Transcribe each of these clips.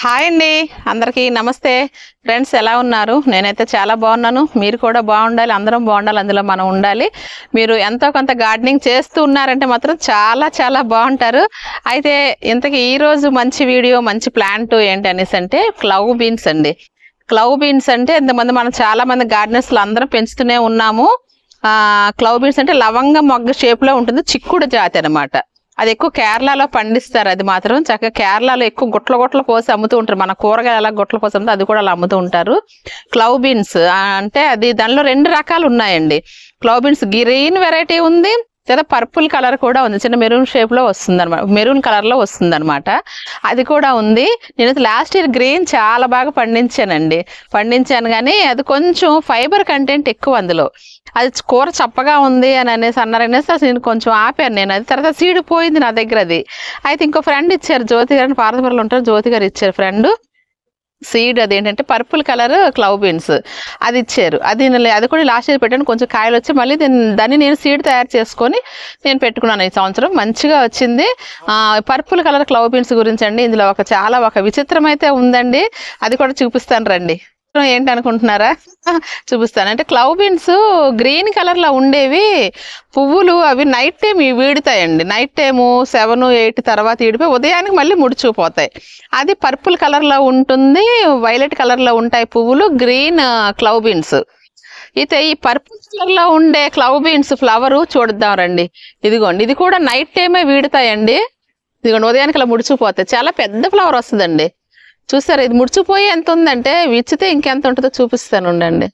Hi అండి అందరికీ నమస్తే ఫ్రెండ్స్ ఎలా ఉన్నారు నేనైతే చాలా బాగున్నాను మీరు కూడా బాగుండాలి అందరం బాగుండాలి అందులో మనం ఉండాలి మీరు ఎంతో కొంత గార్డెనింగ్ చేస్తూ ఉన్నారంటే మాత్రం చాలా చాలా బాగుంటారు అయితే ఇంతకీ ఈ రోజు మంచి వీడియో మంచి ప్లాంట్ ఏంటి అనేసి అంటే క్లవ్ బీన్స్ అండి క్లవ్ బీన్స్ అంటే ఇంతమంది మనం చాలా మంది గార్డెనర్స్లో అందరం పెంచుతూనే ఉన్నాము ఆ క్లవ్ బీన్స్ అంటే లవంగ మొగ్గ షేప్ లో ఉంటుంది చిక్కుడు జాతి అన్నమాట అది ఎక్కువ కేరళలో పండిస్తారు అది మాత్రం చక్కగా కేరళలో ఎక్కువ గుట్ల గుట్ల పోసి అమ్ముతూ ఉంటారు మన కూరగాయలు ఎలా గుట్ల పోసి అమ్ముతారు అది కూడా అలా అమ్ముతూ ఉంటారు క్లవ్ బీన్స్ అంటే అది దానిలో రెండు రకాలు ఉన్నాయండి క్లవ్ బీన్స్ గ్రీన్ వెరైటీ ఉంది లేదా పర్పుల్ కలర్ కూడా ఉంది చిన్న మెరూన్ షేప్ లో వస్తుంది అనమాట మెరూన్ కలర్ లో వస్తుంది అనమాట అది కూడా ఉంది నేను లాస్ట్ ఇయర్ గ్రీన్ చాలా బాగా పండించానండి పండించాను కానీ అది కొంచెం ఫైబర్ కంటెంట్ ఎక్కువ అందులో అది కూర చప్పగా ఉంది అని అనేసి అన్నారు అనేసి అసలు నేను కొంచెం ఆపాను నేను అది తర్వాత సీడ్ పోయింది నా దగ్గర అది అయితే ఇంకో ఫ్రెండ్ ఇచ్చారు జ్యోతి గారు పార్వతపురంలో ఉంటారు జ్యోతి గారు ఇచ్చారు ఫ్రెండ్ సీడ్ అది ఏంటంటే పర్పుల్ కలర్ క్లవ్ బీన్స్ అది ఇచ్చారు అది నేను- అది కూడా లాస్ట్ ఇయర్ పెట్టాను కొంచెం కాయలు వచ్చి మళ్ళీ దీన్ని దాన్ని నేను సీడ్ తయారు చేసుకొని నేను పెట్టుకున్నాను ఈ సంవత్సరం మంచిగా వచ్చింది పర్పుల్ కలర్ క్లవ్ బీన్స్ గురించి అండి ఇందులో ఒక చాలా ఒక విచిత్రం అయితే ఉందండి అది కూడా చూపిస్తాను రండి ఏంటి అనుకుంటున్నారా చూపిస్తాను అంటే క్లవ్ బీన్స్ గ్రీన్ కలర్ లో ఉండేవి పువ్వులు అవి నైట్ టైం వీడుతాయండి నైట్ టైము సెవెన్ ఎయిట్ తర్వాత ఈడిపోయి ఉదయానికి మళ్ళీ ముడుచుకుపోతాయి అది పర్పుల్ కలర్ లో ఉంటుంది వైలెట్ కలర్ లో ఉంటాయి పువ్వులు గ్రీన్ క్లవ్ బీన్స్ అయితే ఈ పర్పుల్ కలర్ లో ఉండే క్లవ్ బీన్స్ ఫ్లవర్ చూడద్దాం రండి ఇదిగోండి ఇది కూడా నైట్ టైమే వీడుతాయండి ఇదిగోండి ఉదయానికి అలా ముడుచుకుపోతాయి చాలా పెద్ద ఫ్లవర్ వస్తుందండి చూసారా ఇది ముడిచిపోయి ఎంత ఉందంటే విచ్చితే ఇంకెంత ఉంటుందో చూపిస్తాను ఉండండి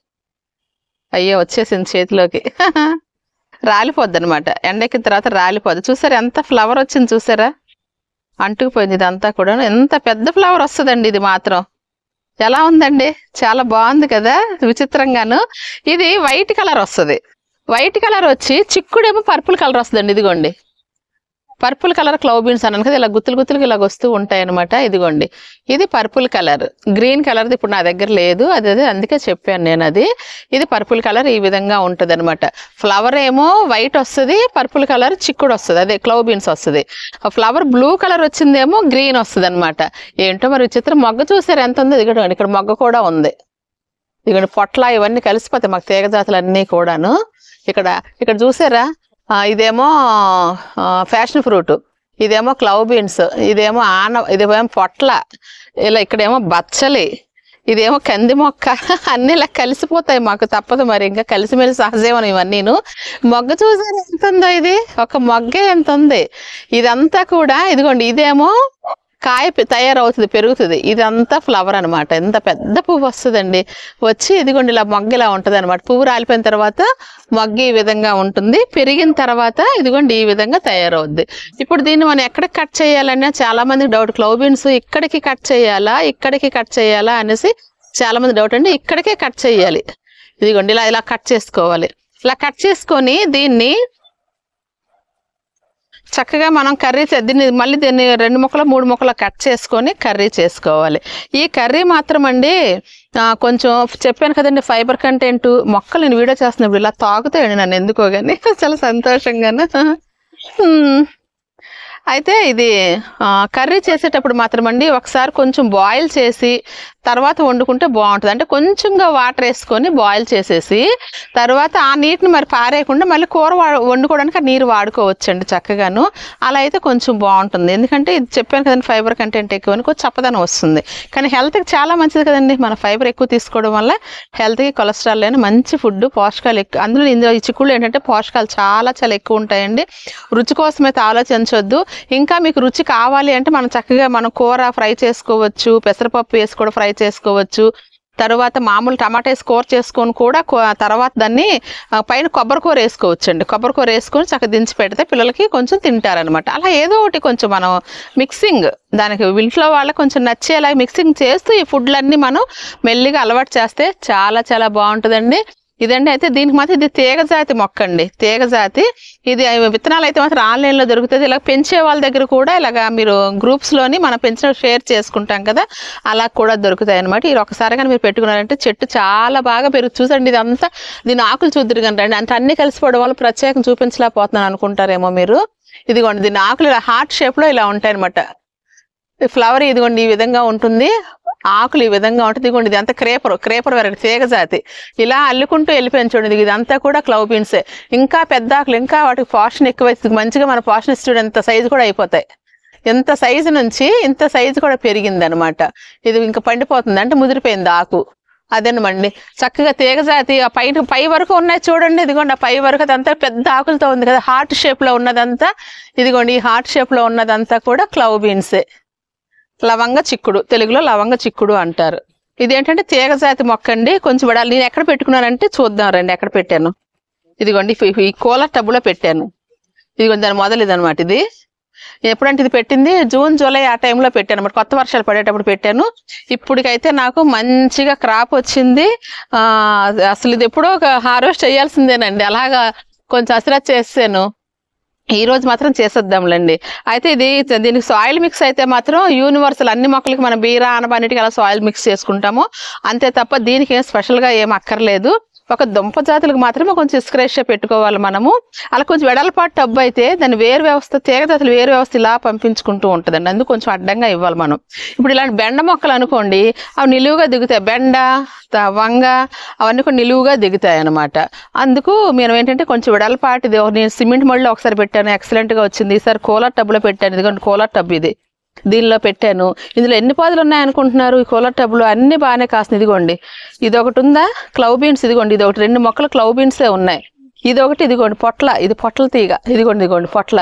అయ్యో వచ్చేసింది చేతిలోకి రాలిపోద్ది అనమాట ఎండెక్కిన తర్వాత రాలిపోద్ది చూసారా ఎంత ఫ్లవర్ వచ్చింది చూసారా అంటుకుపోయింది ఇదంతా కూడా ఎంత పెద్ద ఫ్లవర్ వస్తుందండి ఇది మాత్రం ఎలా ఉందండి చాలా బాగుంది కదా విచిత్రంగాను ఇది వైట్ కలర్ వస్తుంది వైట్ కలర్ వచ్చి చిక్కుడేమో పర్పుల్ కలర్ వస్తుందండి ఇదిగోండి పర్పుల్ కలర్ క్లవ్ బీన్స్ అన్నాను కదా ఇలా గుత్తులు గుత్తులుగా ఇలా వస్తూ ఉంటాయి అనమాట ఇదిగోండి ఇది పర్పుల్ కలర్ గ్రీన్ కలర్ది ఇప్పుడు నా దగ్గర లేదు అది అదే అందుకే చెప్పాను నేను అది ఇది పర్పుల్ కలర్ ఈ విధంగా ఉంటుంది అనమాట ఫ్లవర్ ఏమో వైట్ వస్తుంది పర్పుల్ కలర్ చిక్కుడు వస్తుంది అదే క్లవ్ బీన్స్ వస్తుంది ఆ ఫ్లవర్ బ్లూ కలర్ వచ్చిందేమో గ్రీన్ వస్తుంది అనమాట ఏంటో మరి విచిత్రం మొగ్గ చూసారు ఎంత ఉంది ఇదిగోండి ఇక్కడ మొగ్గ కూడా ఉంది ఇదిగోండి పొట్ల ఇవన్నీ కలిసిపోతాయి మాకు తీగ జాతులు అన్నీ కూడాను ఇక్కడ ఇక్కడ చూసారా ఆ, ఇదేమో ఫ్యాషన్ ఫ్రూట్ ఇదేమో క్లవ్ బీన్స్ ఇదేమో ఆన ఇదేమో పొట్ల ఇలా ఇక్కడేమో బచ్చలి ఇదేమో కంది మొక్క అన్ని ఇలా కలిసిపోతాయి మాకు తప్పదు మరి ఇంకా కలిసిమెలిసి సహజీవనం ఇవన్నీను మొగ్గ చూసారు ఎంత ఉందో ఇది ఒక మొగ్గే ఎంత ఉంది ఇదంతా కూడా ఇదిగోండి ఇదేమో కాయ పె- తయారవుతుంది పెరుగుతుంది ఇదంతా ఫ్లవర్ అన్నమాట ఎంత పెద్ద పువ్వు వస్తుందండి వచ్చి ఇదిగోండి ఇలా మొగ్గ ఇలా ఉంటుంది అనమాట పువ్వు రాలిపోయిన తర్వాత మొగ్గ ఈ విధంగా ఉంటుంది పెరిగిన తర్వాత ఇదిగోండి ఈ విధంగా తయారవుద్ది ఇప్పుడు దీన్ని మనం ఎక్కడికి కట్ చేయాలన్నా చాలా మందికి డౌట్ క్లవ్ బీన్స్ ఇక్కడికి కట్ చేయాలా ఇక్కడికి కట్ చేయాలా అనేసి చాలా మంది డౌట్ అండి ఇక్కడికే కట్ చేయాలి ఇదిగోండి ఇలా ఇలా కట్ చేసుకోవాలి ఇలా కట్ చేసుకొని దీన్ని చక్కగా మనం కర్రీ చే- దీన్ని మళ్ళీ దీన్ని రెండు ముక్కలు మూడు ముక్కలు కట్ చేసుకొని కర్రీ చేసుకోవాలి ఈ కర్రీ మాత్రం అండి ఆ, కొంచెం చెప్పాను కదండి ఫైబర్ కంటెంట్ మొక్కలు నేను వీడియో చేస్తున్నప్పుడు ఇలా తాగుతాయండి నన్ను ఎందుకో కానీ చాలా సంతోషంగాను హ్మ్. అయితే ఇది ఆ, కర్రీ చేసేటప్పుడు మాత్రం అండి ఒకసారి కొంచెం బాయిల్ చేసి తర్వాత వండుకుంటే బాగుంటుంది అంటే కొంచెంగా వాటర్ వేసుకొని బాయిల్ చేసేసి తర్వాత ఆ నీటిని మరి పారేయకుండా మళ్ళీ కూర వా- వండుకోవడానికి ఆ నీరు వాడుకోవచ్చండి చక్కగాను అలా అయితే కొంచెం బాగుంటుంది ఎందుకంటే ఇది చెప్పాను కదండి ఫైబర్ కంటెంట్ ఎక్కువ అని కొంచెం చప్పదనం వస్తుంది కానీ హెల్త్కి చాలా మంచిది కదండి మన ఫైబర్ ఎక్కువ తీసుకోవడం వల్ల హెల్త్కి కొలెస్ట్రాల్ లేని మంచి ఫుడ్ పోషకాలు ఎక్కువ అందులో ఇందులో ఈ చిక్కుళ్ళు ఏంటంటే పోషకాలు చాలా చాలా ఎక్కువ ఉంటాయండి రుచి కోసం అయితే ఆలోచించవద్దు ఇంకా మీకు రుచి కావాలి అంటే మనం చక్కగా మనం కూర ఫ్రై చేసుకోవచ్చు పెసరపప్పు వేసి కూడా ఫ్రై చేసుకోవచ్చు తర్వాత మామూలు టమాటా వేసి కూర చేసుకొని కూడా కూ- తర్వాత దాన్ని ఆ, పైన కొబ్బరి కూర వేసుకోవచ్చు అండి కొబ్బరి కూర వేసుకొని చక్కగా దించి పెడితే పిల్లలకి కొంచెం తింటారనమాట అలా ఏదో ఒకటి కొంచెం మనం మిక్సింగ్ దానికి ఇంట్లో వాళ్ళకి కొంచెం నచ్చేలా మిక్సింగ్ చేస్తూ ఈ ఫుడ్లన్నీ మనం మెల్లిగా అలవాటు చేస్తే చాలా చాలా బాగుంటుందండి ఇదండి అయితే దీనికి మాత్రం ఇది తీగ జాతి మొక్క అండి తీగ జాతి ఇది విత్తనాలు అయితే మాత్రం ఆన్లైన్లో దొరుకుతుంది ఇలా పెంచే వాళ్ళ దగ్గర కూడా ఇలాగా మీరు గ్రూప్స్లోని మనం పెంచిన షేర్ చేసుకుంటాం కదా అలా కూడా దొరుకుతాయి అనమాట ఇది ఒకసారి కానీ మీరు పెట్టుకున్నారంటే చెట్టు చాలా బాగా పెరుగు చూసండి ఇదంతా దీని ఆకులు చూద్దరు కానీ రండి అంటే అన్ని కలిసిపోవడం వల్ల ప్రత్యేకం చూపించలేకపోతున్నాను అనుకుంటారేమో మీరు ఇదిగోండి దీని ఆకులు ఇలా హార్ట్ షేప్లో ఇలా ఉంటాయి అనమాట ఈ ఫ్లవర్ ఇదిగోండి ఈ విధంగా ఉంటుంది ఆకులు ఈ విధంగా ఉంటుంది ఇదిగోండి ఇది అంతా క్రేపర్ క్రేపర్ వెరైటీ తీగ జాతి ఇలా అల్లుకుంటూ వెళ్ళిపోయింది చూడండి ఇదంతా కూడా క్లవ్ బీన్సే ఇంకా పెద్ద ఆకులు ఇంకా వాటికి పాషన్ ఎక్కువ మంచిగా మన పాషన్ ఇస్తే ఎంత సైజు కూడా అయిపోతాయి ఎంత సైజు నుంచి ఇంత సైజు కూడా పెరిగింది అనమాట ఇది ఇంకా పండిపోతుంది అంటే ముదిరిపోయింది ఆకు అదేనమండి చక్కగా తీగ జాతి ఆ పైన పై వరకు ఉన్నాయి చూడండి ఇదిగోండి ఆ పై వరకు అదంతా పెద్ద ఆకులతో ఉంది కదా హార్ట్ షేప్ లో ఉన్నదంతా ఇదిగోండి ఈ హార్ట్ షేప్ లో ఉన్నదంతా కూడా క్లవ్ బీన్సే లవంగ చిక్కుడు తెలుగులో లవంగ చిక్కుడు అంటారు ఇది ఏంటంటే తీగ జాతి మొక్క అండి కొంచెం వడాలి నేను ఎక్కడ పెట్టుకున్నానంటే చూద్దాం రండి ఎక్కడ పెట్టాను ఇదిగోండి ఈ- ఈ కూలర్ టబ్బులో పెట్టాను ఇదిగోండి దాని మొదలు ఇదనమాట ఇది ఎప్పుడంటే ఇది పెట్టింది జూన్ జూలై ఆ టైంలో పెట్టాను అనమాట కొత్త వర్షాలు పడేటప్పుడు పెట్టాను ఇప్పటికైతే నాకు మంచిగా క్రాప్ వచ్చింది ఆ అసలు ఇది ఎప్పుడో ఒక హార్వెస్ట్ చేయాల్సిందేనండి అలాగా కొంచెం అసలు చేసాను ఈ రోజు మాత్రం చేసేద్దాంలేండి అయితే ఇది దీనికి సాయిల్ మిక్స్ అయితే మాత్రం యూనివర్సల్ అన్ని మొక్కలకి మన బీరా అనబన్నిటికి అలా సాయిల్ మిక్స్ చేసుకుంటాము అంతే తప్ప దీనికి ఏం స్పెషల్గా ఏం అక్కర్లేదు ఒక దుంప జాతులకు మాత్రమే కొంచెం ఇసుకరేష పెట్టుకోవాలి మనము అలా కొంచెం వెడల్పాటు టబ్బు అయితే దాని వేరు వ్యవస్థ తీగ జాతులు వేరు వ్యవస్థ ఇలా పంపించుకుంటూ ఉంటుందండి అందుకు కొంచెం అడ్డంగా ఇవ్వాలి మనం ఇప్పుడు ఇలాంటి బెండ మొక్కలు అనుకోండి అవి నిలువుగా దిగుతాయి బెండ త- వంగ అవన్నీ కూడా నిలువుగా దిగుతాయి అనమాట అందుకు మేము ఏంటంటే కొంచెం వెడల్పాటిది ఒక నేను సిమెంట్ మళ్ళీ ఒకసారి పెట్టాను ఎక్సలెంట్ గా వచ్చింది ఈసారి కూలర్ టబ్లో పెట్టాను ఇదిగోండి కూలర్ టబ్ ఇది దీనిలో పెట్టాను ఇందులో ఎన్ని పాదులు ఉన్నాయనుకుంటున్నారు ఈ కూలర్ టబ్లో అన్ని బాగానే కాస్తుంది ఇదిగోండి ఇది ఒకటి ఉందా క్లవ్ బీన్స్ ఇదిగోండి ఇది ఒకటి రెండు మొక్కలు క్లవ్ బీన్సే ఉన్నాయి ఇది ఒకటి ఇదిగోండి పొట్ల ఇది పొట్ల తీగ ఇదిగోండి ఇదిగోండి పొట్ల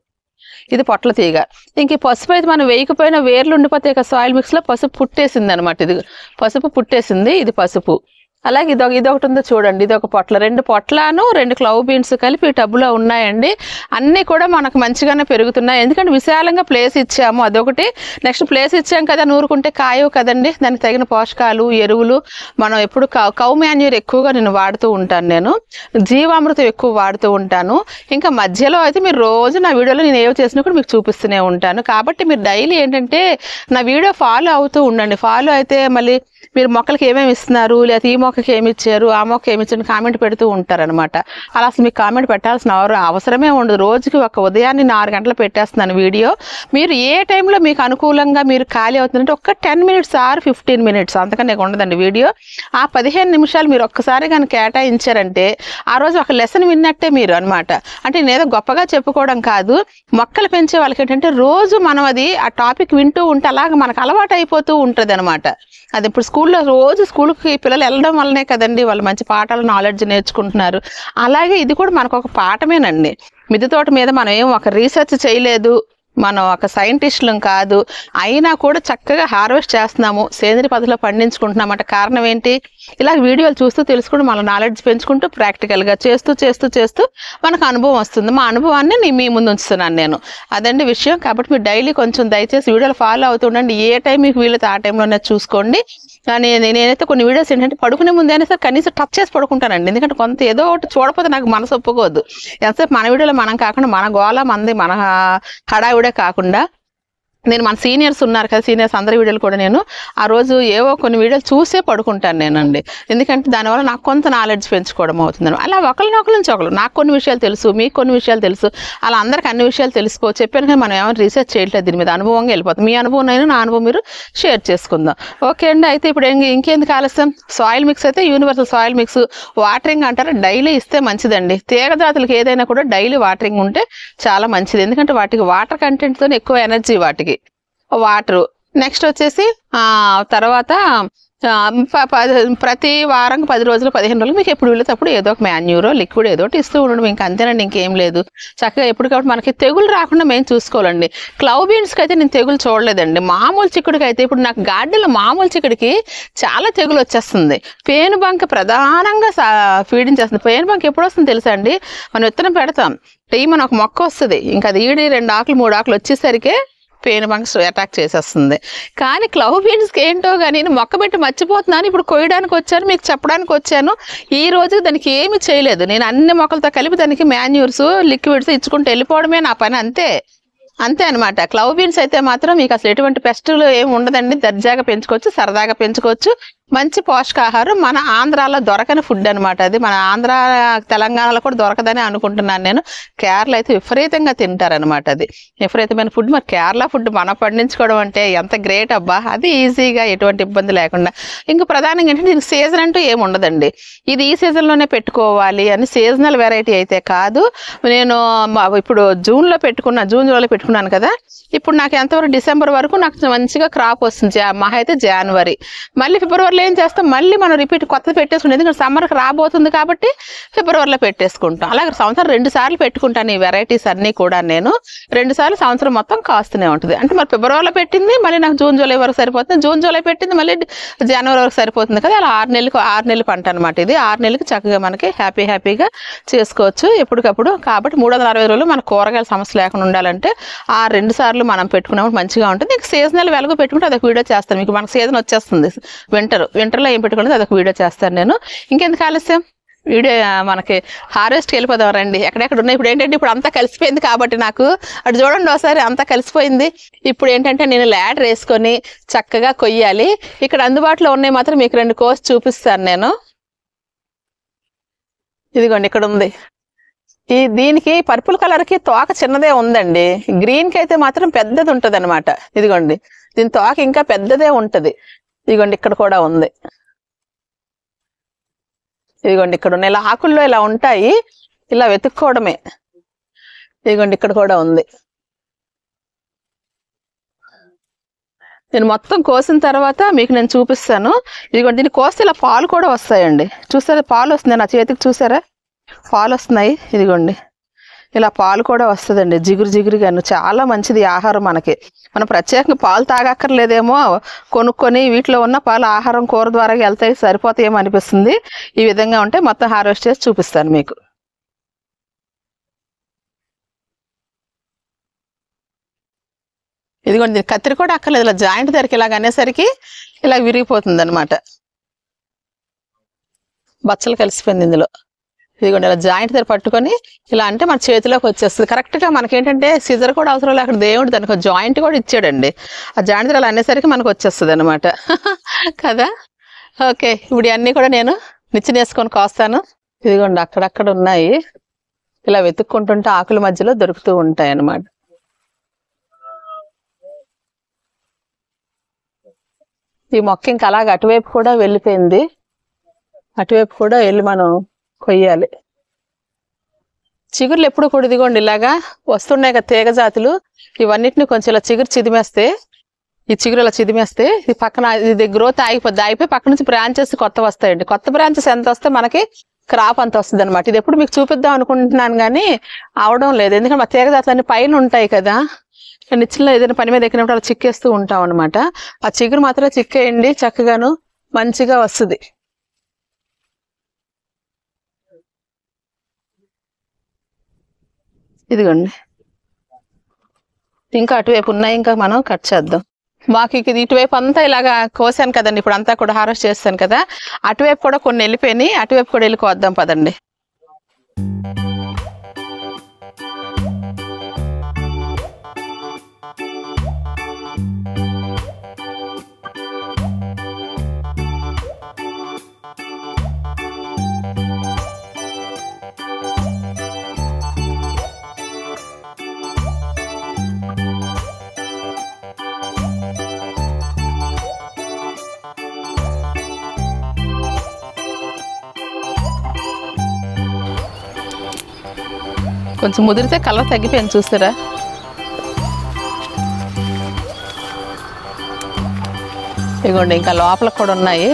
ఇది పొట్ల తీగ ఇంక ఈ పసుపు అయితే మనం వేయకపోయినా వేర్లు ఉండిపోతాయి కదా సాయిల్ మిక్స్ లో పసుపు పుట్టేసింది అనమాట ఇది పసుపు పుట్టేసింది ఇది పసుపు అలాగే ఇది ఇది ఒకటి ఉందో చూడండి ఇది ఒక పొట్ల రెండు పొట్లాను రెండు క్లవ్ బీన్స్ కలిపి ఈ టబ్లో ఉన్నాయండి అన్నీ కూడా మనకు మంచిగానే పెరుగుతున్నాయి ఎందుకంటే విశాలంగా ప్లేస్ ఇచ్చాము అదొకటి నెక్స్ట్ ప్లేస్ ఇచ్చాం కదా నూరుకుంటే కాయవు కదండి దానికి తగిన పోషకాలు ఎరువులు మనం ఎప్పుడు కౌ కౌ మాన్యూర్ ఎక్కువగా నేను వాడుతూ ఉంటాను నేను జీవామృతం ఎక్కువ వాడుతూ ఉంటాను ఇంకా మధ్యలో అయితే మీరు రోజు నా వీడియోలో నేను ఏవి చేసినా కూడా మీకు చూపిస్తూనే ఉంటాను కాబట్టి మీరు డైలీ ఏంటంటే నా వీడియో ఫాలో అవుతూ ఉండండి ఫాలో అయితే మళ్ళీ మీరు మొక్కలకి ఏమేమి ఇస్తున్నారు లేకపోతే ఈ మొక్కకి ఏమి ఇచ్చారు ఆ మొక్క ఏమి ఇచ్చారు కామెంట్ పెడుతూ ఉంటారనమాట అలా అసలు మీకు కామెంట్ పెట్టాల్సిన అవర- అవసరమే ఉండదు రోజుకి ఒక ఉదయాన్నే నేను ఆరు గంటలు పెట్టేస్తున్నాను వీడియో మీరు ఏ టైంలో మీకు అనుకూలంగా మీరు ఖాళీ అవుతుందంటే ఒక్క ten minutes or fifteen minutes అంతకన్నా ఉండదండి వీడియో ఆ పదిహేను నిమిషాలు మీరు ఒక్కసారి కానీ కేటాయించారంటే ఆ రోజు ఒక లెసన్ విన్నట్టే మీరు అన్నమాట అంటే నేనేదో గొప్పగా చెప్పుకోవడం కాదు మొక్కలు పెంచే వాళ్ళకి ఏంటంటే రోజు మనం అది ఆ టాపిక్ వింటూ ఉంటే అలాగ మనకు అలవాటు అయిపోతూ ఉంటుంది అనమాట అది ఇప్పుడు స్కూల్లో రోజు స్కూల్కి పిల్లలు వెళ్ళడం వల్లనే కదండి వాళ్ళు మంచి పాఠాలు నాలెడ్జ్ నేర్చుకుంటున్నారు అలాగే ఇది కూడా మనకు ఒక పాఠమేనండి మిద్దె తోట మీద మనం ఏం ఒక రీసెర్చ్ చేయలేదు మనం ఒక సైంటిస్టులం కాదు అయినా కూడా చక్కగా హార్వెస్ట్ చేస్తున్నాము సేంద్రియ పద్ధతిలో పండించుకుంటున్నాం అంటే కారణం ఏంటి ఇలా వీడియోలు చూస్తూ తెలుసుకుంటూ మన నాలెడ్జ్ పెంచుకుంటూ ప్రాక్టికల్గా చేస్తూ చేస్తూ చేస్తూ మనకు అనుభవం వస్తుంది మా అనుభవాన్ని నీ మీ ముందు ఉంచుతున్నాను నేను అదండి విషయం కాబట్టి మీరు డైలీ కొంచెం దయచేసి వీడియోలు ఫాలో అవుతూ ఉండండి ఏ టైం మీకు వీలైతే ఆ టైంలోనే చూసుకోండి కానీ నేను- నేనైతే కొన్ని వీడియోస్ ఏంటంటే పడుకునే ముందైనా సరే కనీసం టచ్ చేసి పడుకుంటానండి ఎందుకంటే కొంత ఏదో ఒకటి చూడకపోతే నాకు మనసు ఒప్పుకోవద్దు ఎంతసేపు మన వీడియోలో మనం కాకుండా మన గోళ మంది మన హడావిడే కాకుండా నేను మన సీనియర్స్ ఉన్నారు కదా సీనియర్స్ అందరి వీడియోలు కూడా నేను ఆ రోజు ఏవో కొన్ని వీడియోలు చూసే పడుకుంటాను నేనండి ఎందుకంటే దానివల్ల నాకు కొంత నాలెడ్జ్ పెంచుకోవడం అవుతుంది అలా ఒకరినొకరి నుంచి ఒకరు నాకు కొన్ని విషయాలు తెలుసు మీకు కొన్ని విషయాలు తెలుసు అలా అందరికి అన్ని విషయాలు తెలుసుకో చెప్పాను కానీ మనం ఏమైనా రీసెర్చ్ చేయట్లేదు దీని మీద అనుభవంగా వెళ్ళిపోతుంది మీ అనుభవం అయినా నా అనుభవం మీరు షేర్ చేసుకుందాం ఓకే అండి అయితే ఇప్పుడు ఇంక- ఇంకెందుకు ఆలస్యం సాయిల్ మిక్స్ అయితే యూనివర్సల్ సాయిల్ మిక్స్ వాటరింగ్ అంటారు డైలీ ఇస్తే మంచిదండి తీగ జాతులకు ఏదైనా కూడా డైలీ వాటరింగ్ ఉంటే చాలా మంచిది ఎందుకంటే వాటికి వాటర్ కంటెంట్తో ఎక్కువ ఎనర్జీ వాటికి వాటరు నెక్స్ట్ వచ్చేసి ఆ, తర్వాత ఆ, ప- ప- ప్రతి వారం పది రోజులు పదిహేను రోజులు మీకు ఎప్పుడు వీలైతే అప్పుడు ఏదో ఒక మాన్యూరో లిక్విడ్ ఏదో ఒకటి ఇస్తూ ఉండడం ఇంకా అంతేనండి ఇంకేం లేదు చక్కగా ఎప్పటికప్పుడు మనకి తెగులు రాకుండా మేము చూసుకోవాలండి క్లౌ బీన్స్కి అయితే నేను తెగులు చూడలేదండి మామూలు చిక్కుడికి అయితే ఇప్పుడు నాకు గార్డెన్లో మామూలు చిక్కుడికి చాలా తెగులు వచ్చేస్తుంది పేను బంక ప్రధానంగా ఫీడింగ్ చేస్తుంది పేను బంక ఎప్పుడు వస్తుంది తెలుసా అండి మనం విత్తనం పెడతాం టీ మన ఒక మొక్క వస్తుంది ఇంకా అది ఈడి రెండు ఆకులు మూడు ఆకులు వచ్చేసరికి పేను బంక అటాక్ చేసేస్తుంది కానీ క్లవ్ బీన్స్కి ఏంటో కానీ నేను మొక్క పెట్టి మర్చిపోతున్నాను ఇప్పుడు కొయ్యడానికి వచ్చాను మీకు చెప్పడానికి వచ్చాను ఈ రోజు దానికి ఏమీ చేయలేదు నేను అన్ని మొక్కలతో కలిపి దానికి మాన్యూర్స్ లిక్విడ్స్ ఇచ్చుకుంటూ వెళ్ళిపోవడమే నా పని అంతే అంతే అనమాట క్లవ్ బీన్స్ అయితే మాత్రం మీకు అసలు ఎటువంటి పెస్టులు ఏమి ఉండదండి దర్జాగా పెంచుకోవచ్చు సరదాగా పెంచుకోవచ్చు మంచి పోషకాహారం మన ఆంధ్రాలో దొరకని ఫుడ్ అనమాట అది మన ఆంధ్ర తెలంగాణలో కూడా దొరకదని అనుకుంటున్నాను నేను కేరళ అయితే విపరీతంగా తింటారనమాట అది విపరీతమైన ఫుడ్ మరి కేరళ ఫుడ్ మన పండించుకోవడం అంటే ఎంత గ్రేట్ అబ్బా అది ఈజీగా ఎటువంటి ఇబ్బంది లేకుండా ఇంకా ప్రధానంగా ఏంటంటే దీనికి సీజన్ అంటూ ఏమి ఉండదండి ఇది ఈ సీజన్లోనే పెట్టుకోవాలి అని సీజనల్ వెరైటీ అయితే కాదు నేను మ- ఇప్పుడు జూన్లో పెట్టుకున్నా జూన్ జూలైలో పెట్టుకున్నాను కదా ఇప్పుడు నాకు ఎంతవరకు డిసెంబర్ వరకు నాకు మంచిగా క్రాప్ వస్తుంది జా మహా అయితే జనవరి మళ్ళీ ఫిబ్రవరిలో ఏం చేస్తాం మళ్ళీ మనం రిపీట్ కొత్తది పెట్టేసుకుంటాం ఎందుకంటే సమ్మర్కి రాబోతుంది కాబట్టి ఫిబ్రవరిలో పెట్టేసుకుంటాం అలాగే సంవత్సరం రెండు సార్లు పెట్టుకుంటాను ఈ వెరైటీస్ అన్నీ కూడా నేను రెండు సార్లు సంవత్సరం మొత్తం కాస్తూనే ఉంటుంది అంటే మరి ఫిబ్రవరిలో పెట్టింది మళ్ళీ నాకు జూన్ జూలై వరకు సరిపోతుంది జూన్ జూలై పెట్టింది మళ్ళీ జనవరి వరకు సరిపోతుంది కదా అలా ఆరు నెలలకు ఆరు నెలలు పంట అనమాట ఇది ఆరు నెలలకు చక్కగా మనకి హ్యాపీ హ్యాపీగా చేసుకోవచ్చు ఎప్పటికప్పుడు కాబట్టి మూడు వందల అరవై రోజులు మన కూరగాయల సమస్య లేకుండా ఉండాలంటే ఆ రెండు సార్లు మనం పెట్టుకున్నప్పుడు మంచిగా ఉంటుంది ఇంకా సీజనల్ వెలుగు పెట్టుకుంటే అదొక వీడియో చేస్తాను మీకు మనకు సీజన్ వచ్చేస్తుంది వింటర్ వింటర్లో ఏం పెట్టుకుంటే అదొక వీడియో చేస్తాను నేను ఇంకెందుకు ఆలస్యం వీడియో ఆ, మనకి హార్వెస్ట్కి వెళ్ళిపోదాం రండి ఎక్కడెక్కడ ఉన్నాయి ఇప్పుడు ఏంటంటే ఇప్పుడు అంతా కలిసిపోయింది కాబట్టి నాకు అటు చూడండి ఒకసారి అంతా కలిసిపోయింది ఇప్పుడు ఏంటంటే నేను ల్యాడర్ వేసుకొని చక్కగా కొయ్యాలి ఇక్కడ అందుబాటులో ఉన్నాయి మాత్రం మీకు రెండు కోసి చూపిస్తాను నేను ఇదిగోండి ఇక్కడ ఉంది ఈ దీనికి పర్పుల్ కలర్ కి తోక చిన్నదే ఉందండి గ్రీన్ కి అయితే మాత్రం పెద్దది ఉంటది అనమాట ఇదిగోండి దీని తోక ఇంకా పెద్దదే ఉంటది ఇదిగోండి ఇక్కడ కూడా ఉంది ఇదిగోండి ఇక్కడ ఉన్నాయి ఇలా ఆకుల్లో ఇలా ఉంటాయి ఇలా వెతుక్కోవడమే ఇదిగోండి ఇక్కడ కూడా ఉంది నేను మొత్తం కోసిన తర్వాత మీకు నేను చూపిస్తాను ఇదిగోండి దీన్ని కోస్తే ఇలా పాలు కూడా వస్తాయండి చూసారా పాలు వస్తుంది నా చేతికి చూసారా పాలు వస్తున్నాయి ఇదిగోండి ఇలా పాలు కూడా వస్తుందండి జిగురు జిగురుగాను చాలా మంచిది ఈ ఆహారం మనకి మనం ప్రత్యేకంగా పాలు తాగక్కర్లేదేమో కొనుక్కొని వీటిలో ఉన్న పాలు ఆహారం కూర ద్వారా వెళ్తాయి సరిపోతాయేమో అనిపిస్తుంది ఈ విధంగా ఉంటే మొత్తం హార్వెస్ట్ చేసి చూపిస్తాను మీకు ఇదిగోండి దీనికి కత్తిరి కూడా అక్కర్లేదు ఇలా జాయింట్ దగ్గరికి ఇలాగ అనేసరికి ఇలా విరిగిపోతుంది అనమాట బచ్చలు కలిసిపోయింది ఇందులో ఇదిగోండి ఇలా జాయింట్ దగ్గర పట్టుకొని ఇలా అంటే మన చేతిలోకి వచ్చేస్తుంది కరెక్ట్గా మనకేంటంటే సిజర్ కూడా అవసరం లేదు అక్కడ దేవుడు దానికి జాయింట్ కూడా ఇచ్చాడండి ఆ జాయింట్ దగ్గర అలా అనేసరికి మనకు వచ్చేస్తుంది అనమాట కదా ఓకే ఇప్పుడు అన్నీ కూడా నేను నిచ్చెన వేసుకొని కోస్తాను ఇదిగోండి అక్కడక్కడ ఉన్నాయి ఇలా వెతుక్కుంటుంటే ఆకుల మధ్యలో దొరుకుతూ ఉంటాయి అన్నమాట ఈ మొక్క ఇంకా అలాగ అటువైపు కూడా వెళ్ళిపోయింది అటువైపు కూడా వెళ్ళి మనం కొయ్యాలి చిగుర్లు ఎప్పుడు కూడా ఇదిగోండి ఇలాగా వస్తున్నాయి కదా తీగ జాతులు ఇవన్నిటిని కొంచెం ఇలా చిగురు చిదిమేస్తే ఈ చిగురు ఇలా చిదిమేస్తే ఇది పక్కన ఇది గ్రోత్ ఆగిపోద్ది ఆగిపోయి పక్క నుంచి బ్రాంచెస్ కొత్త వస్తాయండి కొత్త బ్రాంచెస్ ఎంత వస్తే మనకి క్రాప్ అంత వస్తుంది అనమాట ఇది ఎప్పుడు మీకు చూపిద్దాం అనుకుంటున్నాను కానీ అవడం లేదు ఎందుకంటే మా తీగ జాతులన్నీ పైన ఉంటాయి కదా నిచ్చెనలో ఏదైనా పని మీద ఎక్కినప్పుడు అలా చిక్కేస్తూ ఉంటాం అనమాట ఆ చిగురు మాత్రం చిక్కేయండి చక్కగాను మంచిగా వస్తుంది ఇదిగోండి ఇంకా అటువైపు ఉన్నాయి ఇంకా మనం కట్ చేద్దాం మాకు ఇక ఇటువైపు అంతా ఇలాగా కోసాను కదండి ఇప్పుడు అంతా కూడా హార్వెస్ట్ చేస్తాను కదా అటువైపు కూడా కొన్ని వెళ్ళిపోయినాయి అటువైపు కూడా వెళ్ళి కోద్దాం పదండి కొంచెం ముదిరితే కలర్ తగ్గిపోయింది చూస్తారా ఇదిగోండి ఇంకా లోపల కూడా ఉన్నాయి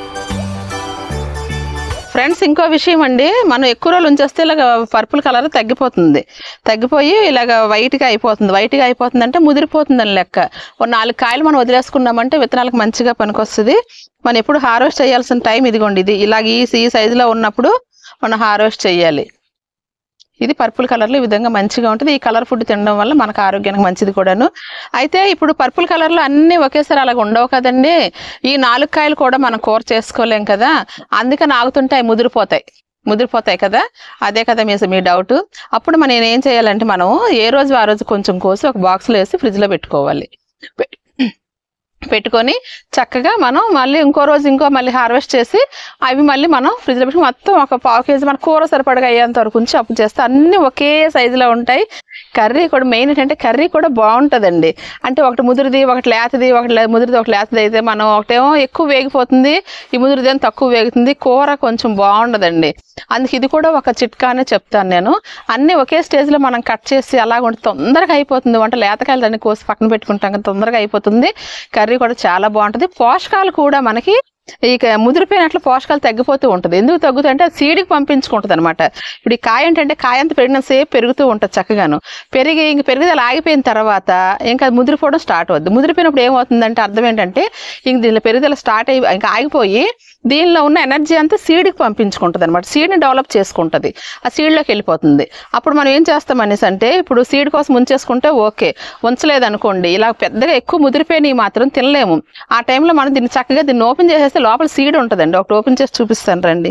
ఫ్రెండ్స్ ఇంకో విషయం అండి మనం ఎక్కువ రోజులు ఉంచేస్తే ఇలాగ పర్పుల్ కలర్ తగ్గిపోతుంది తగ్గిపోయి ఇలాగ వైట్గా అయిపోతుంది వైట్గా అయిపోతుంది అంటే ముదిరిపోతుంది అని లెక్క ఒక నాలుగు కాయలు మనం వదిలేసుకున్నామంటే విత్తనాలకు మంచిగా పనికొస్తుంది మనం ఎప్పుడు హార్వెస్ట్ చేయాల్సిన టైం ఇదిగోండి ఇది ఇలాగ ఈ ఈ సైజులో ఉన్నప్పుడు మనం హార్వెస్ట్ చేయాలి ఇది పర్పుల్ కలర్లో ఈ విధంగా మంచిగా ఉంటుంది ఈ కలర్ ఫుడ్ తినడం వల్ల మనకు ఆరోగ్యానికి మంచిది కూడాను అయితే ఇప్పుడు పర్పుల్ కలర్లో అన్నీ ఒకేసారి అలాగ ఉండవు కదండి ఈ నాలుగు కాయలు కూడా మనం కూర చేసుకోలేం కదా అందుకని ఆగుతుంటే అవి ముదిరిపోతాయి ముదిరిపోతాయి కదా అదే కదా మీ మీ డౌట్ అప్పుడు మనం ఏం చేయాలంటే మనం ఏ రోజు ఆ రోజు కొంచెం కోసి ఒక బాక్స్లో వేసి ఫ్రిడ్జ్లో పెట్టుకోవాలి పె- పెట్టుకొని చక్కగా మనం మళ్ళీ ఇంకో రోజు ఇంకో మళ్ళీ హార్వెస్ట్ చేసి అవి మళ్ళీ మనం ఫ్రిడ్జ్లో పెట్టి మొత్తం ఒక పావు కేజీ మన కూర సరిపడగా అయ్యేంత వరకు ఉంచి అప్పు చేస్తే అన్నీ ఒకే సైజులో ఉంటాయి కర్రీ కూడా మెయిన్ ఏంటంటే కర్రీ కూడా బాగుంటుందండి అంటే ఒకటి ముదిరిది ఒకటి లేతది ఒకటి లే- ముదిరిది ఒకటి లేతది అయితే మనం ఒకటేమో ఎక్కువ వేగిపోతుంది ఈ ముదిరిది ఏమో తక్కువ వేగుతుంది కూర కొంచెం బాగుండదండి అందుకే ఇది కూడా ఒక చిట్కానే చెప్తాను నేను అన్నీ ఒకే స్టేజ్లో మనం కట్ చేసి అలాగ ఉంటే తొందరగా అయిపోతుంది వంట లేతకాయలు దాన్ని కోసి పక్కన పెట్టుకుంటాం కదా తొందరగా అయిపోతుంది కర్రీ కూడా చాలా బాగుంటుంది పోషకాలు కూడా మనకి ఇక ముదిరిపోయినట్లు పోషకాలు తగ్గిపోతూ ఉంటుంది ఎందుకు తగ్గుతుంది అంటే సీడ్కి పంపించుకుంటుంది అనమాట ఇప్పుడు ఈ కాయ ఏంటంటే కాయ అంత పెరిగినంతసేపు పెరుగుతూ ఉంటుంది చక్కగాను పెరిగి ఇంక పెరుగుదల ఆగిపోయిన తర్వాత ఇంకా అది ముదిరిపోవడం స్టార్ట్ అవుద్ది ముదిరిపోయినప్పుడు ఏమవుతుందంటే అర్థం ఏంటంటే ఇంక దీనిలో పెరుగుదల స్టార్ట్ అయ్యి ఇంకా ఆగిపోయి దీనిలో ఉన్న ఎనర్జీ అంతా సీడ్కి పంపించుకుంటుంది అనమాట సీడ్ని డెవలప్ చేసుకుంటుంది ఆ సీడ్లోకి వెళ్ళిపోతుంది అప్పుడు మనం ఏం చేస్తాం అనేసి అంటే ఇప్పుడు సీడ్ కోసం ఉంచేసుకుంటే ఓకే ఉంచలేదు అనుకోండి ఇలా పెద్దగా ఎక్కువ ముదిరిపోయినవి మాత్రం తినలేము ఆ టైంలో మనం దీన్ని చక్కగా దీన్ని ఓపెన్ చేసేస్తే లోపల సీడ్ ఉంటుందండి ఒకటి ఓపెన్ చేసి చూపిస్తాను రండి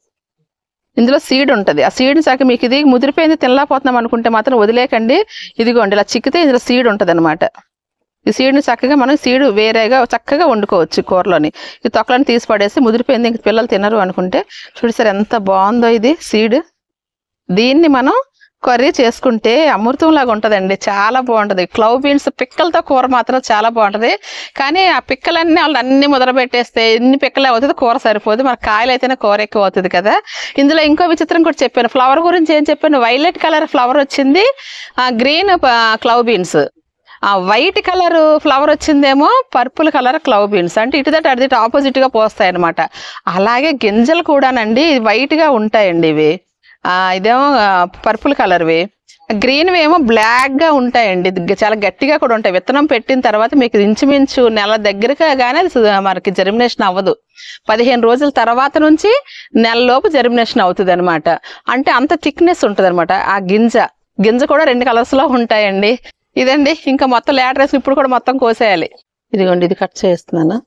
ఇందులో సీడ్ ఉంటుంది ఆ సీడ్ని చక్క మీకు ఇది ముదిరిపోయింది తినలేకపోతున్నాం అనుకుంటే మాత్రం వదిలేకండి ఇదిగోండి ఇలా చిక్కితే ఇందులో సీడ్ ఉంటుంది ఈ సీడ్ని చక్కగా మనం సీడ్ వేరేగా చక్కగా వండుకోవచ్చు కూరలోని ఈ తొక్కలను తీసి పడేసి ముదిరిపోయింది ఇంక పిల్లలు తినరు అనుకుంటే చూడు సార్ ఎంత బాగుందో ఇది సీడ్ దీన్ని మనం కర్రీ చేసుకుంటే అమృతంలాగా ఉంటుందండి చాలా బాగుంటుంది క్లవ్ బీన్స్ పిక్కలతో కూర మాత్రం చాలా బాగుంటుంది కానీ ఆ పిక్కలన్నీ వాళ్ళు అన్ని ముదరబెట్టేస్తే ఎన్ని పిక్కలే అవుతుంది కూర సరిపోదు మన కాయలు అయితేనే కూర ఎక్కువ అవుతుంది కదా ఇందులో ఇంకో విచిత్రం కూడా చెప్పాను ఫ్లవర్ గురించి ఏం చెప్పాను వైలెట్ కలర్ ఫ్లవర్ వచ్చింది గ్రీన్ క్లవ్ బీన్స్ ఆ వైట్ కలర్ ఫ్లవర్ వచ్చిందేమో పర్పుల్ కలర్ క్లవ్ బీన్స్ అంటే ఇటు దట్ అటు ఆపోజిట్ గా పోస్తాయి అనమాట అలాగే గింజలు కూడానండి వైట్ గా ఉంటాయండి ఇవి ఆ ఇదేమో పర్పుల్ కలర్వి గ్రీన్ ఏమో బ్లాక్ గా ఉంటాయండి ఇది చాలా గట్టిగా కూడా ఉంటాయి విత్తనం పెట్టిన తర్వాత మీకు ఇంచుమించు నెల దగ్గరగా కానీ అది సు- మనకి జర్మినేషన్ అవ్వదు పదిహేను రోజుల తర్వాత నుంచి నెలలోపు జర్మినేషన్ అవుతుంది అనమాట అంటే అంత థిక్నెస్ ఉంటుంది అనమాట ఆ గింజ గింజ కూడా రెండు కలర్స్ లో ఉంటాయండి ఇదండి ఇంకా మొత్తం లేటర్ వేసి ఇప్పుడు కూడా మొత్తం కోసేయాలి ఇదిగోండి ఇది కట్ చేస్తున్నాను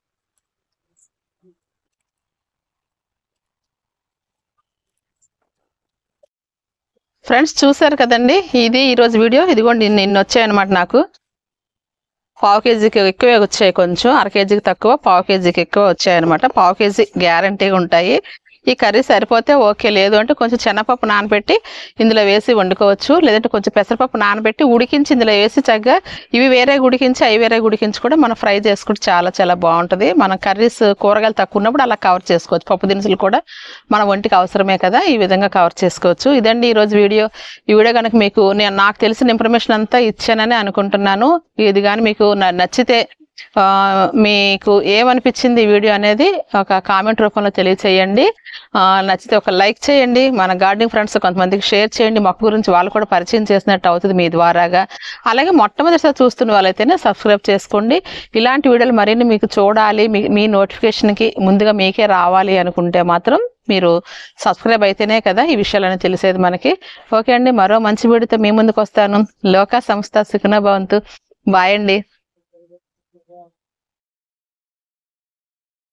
ఫ్రెండ్స్ చూసారు కదండి ఇది ఈరోజు వీడియో ఇదిగోండి నిన్న వచ్చాయన్నమాట నాకు పావు కేజీకి ఎక్కువే వచ్చాయి కొంచెం అర కేజీకి తక్కువ పావు కేజీకి ఎక్కువ వచ్చాయన్నమాట పావు కేజీ గ్యారంటీగా ఉంటాయి ఈ కర్రీ సరిపోతే ఓకే లేదు అంటే కొంచెం శనగపప్పు నానబెట్టి ఇందులో వేసి వండుకోవచ్చు లేదంటే కొంచెం పెసరపప్పు నానబెట్టి ఉడికించి ఇందులో వేసి చక్కగా ఇవి వేరే ఉడికించి అవి వేరే ఉడికించి కూడా మనం ఫ్రై చేసుకుంటే చాలా చాలా బాగుంటుంది మన కర్రీస్ కూరగాయలు తక్కువ ఉన్నప్పుడు అలా కవర్ చేసుకోవచ్చు పప్పు దినుసులు కూడా మన ఒంటికి అవసరమే కదా ఈ విధంగా కవర్ చేసుకోవచ్చు ఇదండి ఈరోజు వీడియో ఈ వీడియో కనుక మీకు నేను నాకు తెలిసిన ఇన్ఫర్మేషన్ అంతా ఇచ్చానని అనుకుంటున్నాను ఇది కానీ మీకు న- నచ్చితే ఆ, మీకు ఏమనిపించింది ఈ వీడియో అనేది ఒక కామెంట్ రూపంలో తెలియచేయండి ఆ, నచ్చితే ఒక లైక్ చేయండి మన గార్డెనింగ్ ఫ్రెండ్స్ కొంతమందికి షేర్ చేయండి మొక్క గురించి వాళ్ళు కూడా పరిచయం చేసినట్టు అవుతుంది మీ ద్వారాగా అలాగే మొట్టమొదటిసారి చూస్తున్న వాళ్ళైతేనే సబ్స్క్రైబ్ చేసుకోండి ఇలాంటి వీడియోలు మరిన్ని మీకు చూడాలి మీ మీ నోటిఫికేషన్కి ముందుగా మీకే రావాలి అనుకుంటే మాత్రం మీరు సబ్స్క్రైబ్ అయితేనే కదా ఈ విషయాలన్నీ తెలిసేది మనకి ఓకే అండి మరో మంచి వీడియోతో మీ ముందుకు వస్తాను లోక సంస్థ సుఖన భవంతు బాయ్ అండి